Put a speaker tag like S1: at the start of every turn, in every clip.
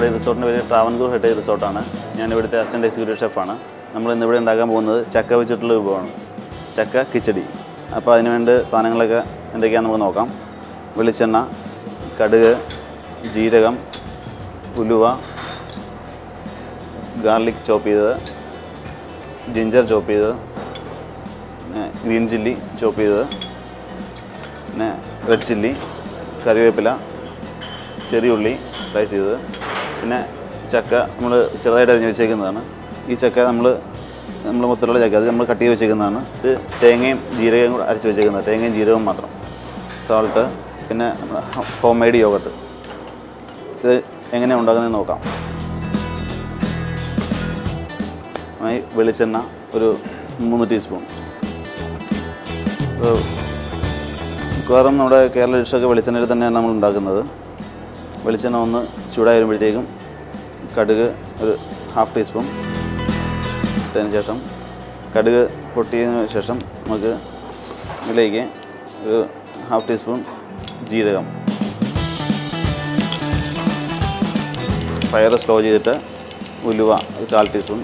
S1: നമ്മുടെ ഈ റിസോർട്ടിൻ്റെ പേര് ട്രാവൻകൂർ ഹെട്ടേജ് റിസോർട്ടാണ് ഞാൻ ഇവിടുത്തെ അസിസ്റ്റൻറ്റ് എക്സിക്യൂട്ടീവ് ഷെഫാണ് നമ്മൾ ഇന്ന് ഇവിടെ ഉണ്ടാക്കാൻ പോകുന്നത് ചക്ക വെച്ചിട്ടുള്ള വിഭവമാണ് ചക്ക കിച്ചടി അപ്പോൾ അതിന് വേണ്ട സാധനങ്ങളൊക്കെ എന്തൊക്കെയാണെന്ന് നമുക്ക് നോക്കാം വെളിച്ചെണ്ണ കടുക് ജീരകം ഉലുവ ഗാർലിക് ചോപ്പ് ചെയ്തത് ജിഞ്ചർ ചോപ്പ് ചെയ്തത് പിന്നെ ഗ്രീൻ ചില്ലി ചോപ്പ് ചെയ്തത് പിന്നെ റെഡ് ചില്ലി കറിവേപ്പില ചെറിയുള്ളി സ്ലൈസ് ചെയ്തത് പിന്നെ ചക്ക നമ്മൾ ചെറുതായിട്ട് അരിഞ്ഞ് വെച്ചേക്കുന്നതാണ് ഈ ചക്ക നമ്മൾ നമ്മൾ മൊത്തത്തിലുള്ള ചക്ക അത് നമ്മൾ കട്ട് ചെയ്ത് വെച്ചേക്കുന്നതാണ് ഇത് തേങ്ങയും ജീരകവും കൂടെ അരച്ച് വെച്ചേക്കുന്നത് തേങ്ങയും ജീരകവും മാത്രം സാൾട്ട് പിന്നെ ഹോം മെയ്ഡ് യോഗട്ട് ഇത് എങ്ങനെയാണ് ഉണ്ടാക്കുന്നതെന്ന് നോക്കാം ആയി വെളിച്ചെണ്ണ ഒരു മൂന്ന് ടീസ്പൂൺ ഒരു മിക്കവാറും നമ്മുടെ കേരള ഡിഷൊക്കെ വെളിച്ചെണ്ണയിൽ തന്നെയാണ് നമ്മൾ ഉണ്ടാക്കുന്നത് വെളിച്ചെണ്ണ ഒന്ന് ചൂടായി വരുമ്പോഴത്തേക്കും കടുക് ഒരു ഹാഫ് ടീസ്പൂൺ ഇട്ടതിന് ശേഷം കടുക് പൊട്ടിയതിന് ശേഷം നമുക്ക് ഇതിലേക്ക് ഒരു ഹാഫ് ടീസ്പൂൺ ജീരകം ഫയർ സ്ലോ ചെയ്തിട്ട് ഉലുവ ഒരു കാൽ ടീസ്പൂൺ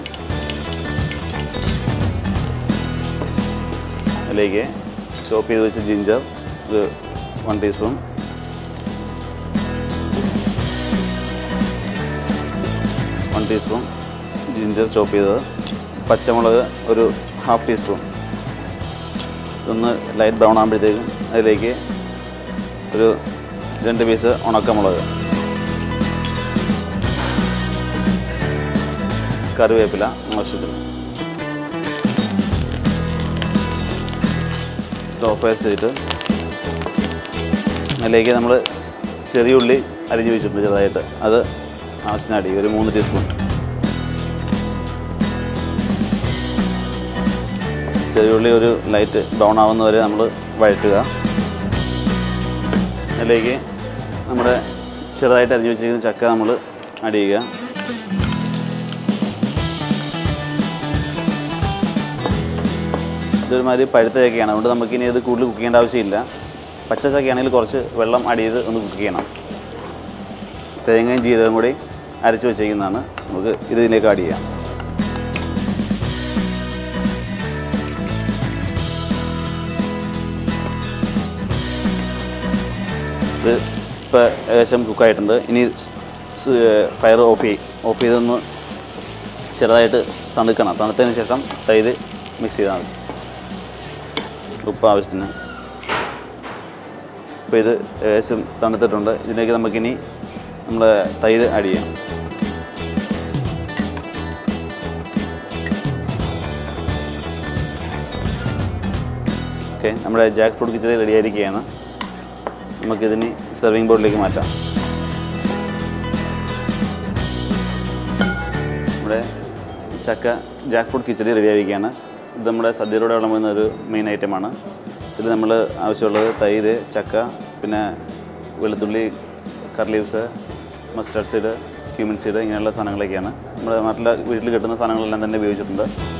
S1: അതിലേക്ക് ചോപ്പ് ചെയ്ത് വെച്ച ജിഞ്ചർ ഒരു one teaspoon one teaspoon ginger chop ചെയ്തത് പച്ചമുളക് ഒരു ഹാഫ് ടീസ്പൂൺ ഇതൊന്ന് ലൈറ്റ് ബ്രൗൺ ആകുമ്പോഴത്തേക്കും അതിലേക്ക് ഒരു രണ്ട് പീസ് ഉണക്കമുളക് കറിവേപ്പില ആവശ്യത്തിന് ഓഫ് ചെയ്തിട്ട് അതിലേക്ക് നമ്മൾ ചെറിയ ഉള്ളി അരിഞ്ഞു വെച്ചിട്ടുണ്ട് ചെറുതായിട്ട് അത് ആവശ്യത്തിന് അടി ഒരു മൂന്ന് ടീസ്പൂൺ ചെറിയ ഉള്ളി ഒരു ലൈറ്റ് ബ്രൗൺ ആവുന്ന വരെ നമ്മൾ വഴറ്റുക അതിലേക്ക് നമ്മുടെ ചെറുതായിട്ട് അരിഞ്ഞു വെച്ചിരിക്കുന്ന ചക്ക നമ്മൾ അടിയുക ഇതൊരുമാതിരി പഴുത്ത ചക്കയാണ് അതുകൊണ്ട് നമുക്കിനി ഇത് കൂടുതൽ കുക്ക് ചെയ്യേണ്ട ആവശ്യമില്ല പച്ച ചക്കയാണെങ്കിൽ കുറച്ച് വെള്ളം അടി ചെയ്ത് ഒന്ന് കുക്ക് ചെയ്യണം തേങ്ങയും ജീരകം കൂടി അരച്ച് വെച്ചിരിക്കുന്നതാണ് നമുക്ക് ഇത് ഇതിലേക്ക് ആഡ് ചെയ്യാം ഇത് ഇപ്പോൾ ഏകദേശം കുക്കായിട്ടുണ്ട് ഇനി ഫയർ ഓഫ് ചെയ്യും ഓഫ് ചെയ്തൊന്ന് ചെറുതായിട്ട് തണുക്കണം തണുത്തതിന് ശേഷം തൈര് മിക്സ് ചെയ്താൽ മതി ഉപ്പ് ആവശ്യത്തിന് അപ്പോൾ ഇത് ഏകദേശം തണുത്തിട്ടുണ്ട് ഇതിലേക്ക് നമുക്കിനി നമ്മൾ തൈര് ആഡ് ചെയ്യാം ഓക്കെ നമ്മുടെ ജാക്ക് ഫ്രൂട്ട് കിച്ചടി റെഡി ആയിരിക്കുകയാണ് നമുക്കിതിനി സെർവിങ് ബോർഡിലേക്ക് മാറ്റാം നമ്മുടെ ചക്ക ജാക്ക് ഫ്രൂട്ട് കിച്ചടി റെഡി ആയിരിക്കുകയാണ് ഇത് നമ്മുടെ സദ്യയിലൂടെ വിളമ്പുന്ന ഒരു മെയിൻ ഐറ്റമാണ് ഇതിൽ നമ്മൾ ആവശ്യമുള്ളത് തൈര് ചക്ക പിന്നെ വെളുത്തുള്ളി curry leaves mustard seed cumin seed ഇങ്ങനെയുള്ള സാധനങ്ങളൊക്കെയാണ് നമ്മുടെ നാട്ടിലെ വീട്ടിൽ കിട്ടുന്ന സാധനങ്ങളെല്ലാം തന്നെ ഉപയോഗിച്ചിട്ടുണ്ട്